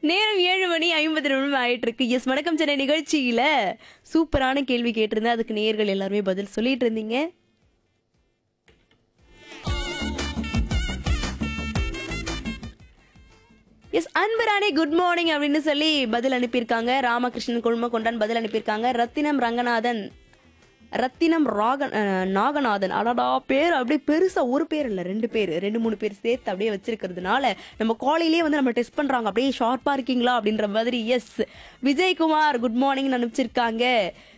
நேரம் ஏழு மணி ஐம்பது நிமிடம் ஆயிட்டு இருக்கு எஸ் வணக்கம் சென்னை நிகழ்ச்சியில சூப்பரான கேள்வி கேட்டிருந்தேன் அதுக்கு நேயர்கள் எல்லாருமே பதில் சொல்லிட்டு இருந்தீங்க எஸ் அன்பராணி குட் மார்னிங் அப்படின்னு சொல்லி பதில் அனுப்பியிருக்காங்க ராமகிருஷ்ணன் குழும கொண்டான் பதில் அனுப்பியிருக்காங்க ரத்தினம் ரங்கநாதன் ரத்தினம் ராகன் அஹ், நாகநாதன் அடடா பேர் அப்படியே பெருசா ஒரு பேர் இல்ல ரெண்டு பேர் ரெண்டு மூணு பேர் சேர்த்து அப்படியே வச்சிருக்கிறதுனால நம்ம காலையிலேயே வந்து நம்ம டெஸ்ட் பண்றாங்க அப்படியே ஷார்ப்பா இருக்கீங்களா அப்படின்ற மாதிரி எஸ் விஜயகுமார் குட் மார்னிங் அனுப்பிச்சிருக்காங்க